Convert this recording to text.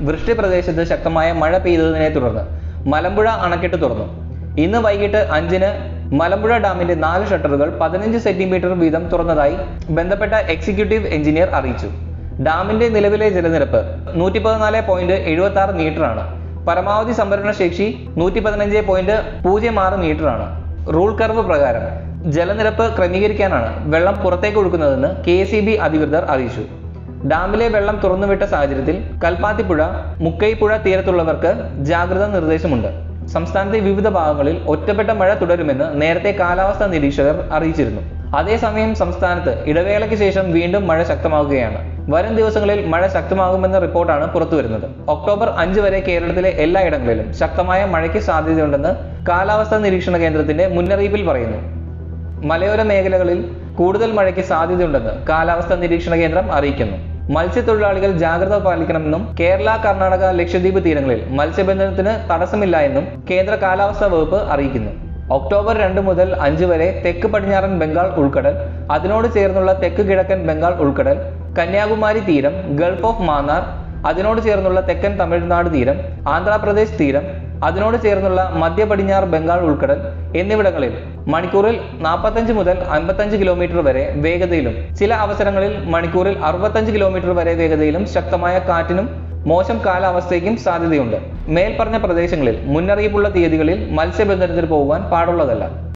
വൃഷ്ടി പ്രദേശത്ത് ശക്തമായ മഴ പെയ്തതിനെ തുടർന്ന് മലമ്പുഴ അണക്കെട്ട് തുറന്നു ഇന്ന് വൈകിട്ട് അഞ്ചിന് മലമ്പുഴ ഡാമിന്റെ നാല് ഷട്ടറുകൾ പതിനഞ്ച് സെന്റിമീറ്റർ വീതം തുറന്നതായി ബന്ധപ്പെട്ട എക്സിക്യൂട്ടീവ് എഞ്ചിനീയർ അറിയിച്ചു ഡാമിന്റെ നിലവിലെ ജലനിരപ്പ് നൂറ്റി പതിനാല് പോയിന്റ് എഴുപത്തി ആറ് മീറ്റർ ആണ് പരമാവധി സംഭരണ ശേഷി നൂറ്റി പതിനഞ്ച് പോയിന്റ് പൂജ്യം ആറ് മീറ്റർ ആണ് റൂൾ കർവ് പ്രകാരം ജലനിരപ്പ് ക്രമീകരിക്കാനാണ് വെള്ളം പുറത്തേക്ക് ഒഴുക്കുന്നതെന്ന് കെ അധികൃതർ അറിയിച്ചു ഡാമിലെ വെള്ളം തുറന്നുവിട്ട സാഹചര്യത്തിൽ കൽപ്പാത്തിപ്പുഴ മുക്കൈപ്പുഴ തീരത്തുള്ളവർക്ക് ജാഗ്രതാ നിർദ്ദേശമുണ്ട് സംസ്ഥാനത്തെ വിവിധ ഭാഗങ്ങളിൽ ഒറ്റപ്പെട്ട മഴ തുടരുമെന്ന് നേരത്തെ കാലാവസ്ഥാ നിരീക്ഷകർ അറിയിച്ചിരുന്നു അതേസമയം സംസ്ഥാനത്ത് ഇടവേളയ്ക്ക് ശേഷം വീണ്ടും മഴ ശക്തമാവുകയാണ് വരും ദിവസങ്ങളിൽ മഴ ശക്തമാകുമെന്ന റിപ്പോർട്ടാണ് പുറത്തുവരുന്നത് ഒക്ടോബർ അഞ്ച് വരെ കേരളത്തിലെ എല്ലായിടങ്ങളിലും ശക്തമായ മഴയ്ക്ക് സാധ്യതയുണ്ടെന്ന് കാലാവസ്ഥാ നിരീക്ഷണ കേന്ദ്രത്തിന്റെ മുന്നറിയിപ്പിൽ പറയുന്നു മലയോര മേഖലകളിൽ കൂടുതൽ മഴയ്ക്ക് സാധ്യതയുണ്ടെന്ന് കാലാവസ്ഥാ നിരീക്ഷണ കേന്ദ്രം അറിയിക്കുന്നു മത്സ്യത്തൊഴിലാളികൾ ജാഗ്രത പാലിക്കണമെന്നും കേരള കർണാടക ലക്ഷദ്വീപ് തീരങ്ങളിൽ മത്സ്യബന്ധനത്തിന് തടസ്സമില്ല എന്നും കേന്ദ്ര കാലാവസ്ഥാ വകുപ്പ് അറിയിക്കുന്നു ഒക്ടോബർ രണ്ട് മുതൽ അഞ്ച് വരെ തെക്ക് പടിഞ്ഞാറൻ ബംഗാൾ ഉൾക്കടൽ അതിനോട് ചേർന്നുള്ള തെക്ക് കിഴക്കൻ ബംഗാൾ ഉൾക്കടൽ കന്യാകുമാരി തീരം ഗൾഫ് ഓഫ് മാന്നാർ അതിനോട് ചേർന്നുള്ള തെക്കൻ തമിഴ്നാട് തീരം ആന്ധ്രാപ്രദേശ് തീരം അതിനോട് ചേർന്നുള്ള മധ്യ പടിഞ്ഞാറ് ബംഗാൾ ഉൾക്കടൽ എന്നിവിടങ്ങളിൽ മണിക്കൂറിൽ നാൽപ്പത്തഞ്ച് മുതൽ അമ്പത്തഞ്ച് കിലോമീറ്റർ വരെ വേഗതയിലും ചില അവസരങ്ങളിൽ മണിക്കൂറിൽ അറുപത്തഞ്ച് കിലോമീറ്റർ വരെ വേഗതയിലും ശക്തമായ കാറ്റിനും മോശം കാലാവസ്ഥയ്ക്കും സാധ്യതയുണ്ട് മേൽപ്പറഞ്ഞ പ്രദേശങ്ങളിൽ മുന്നറിയിപ്പുള്ള തീയതികളിൽ മത്സ്യബന്ധനത്തിന് പോകുവാൻ പാടുള്ളതല്ല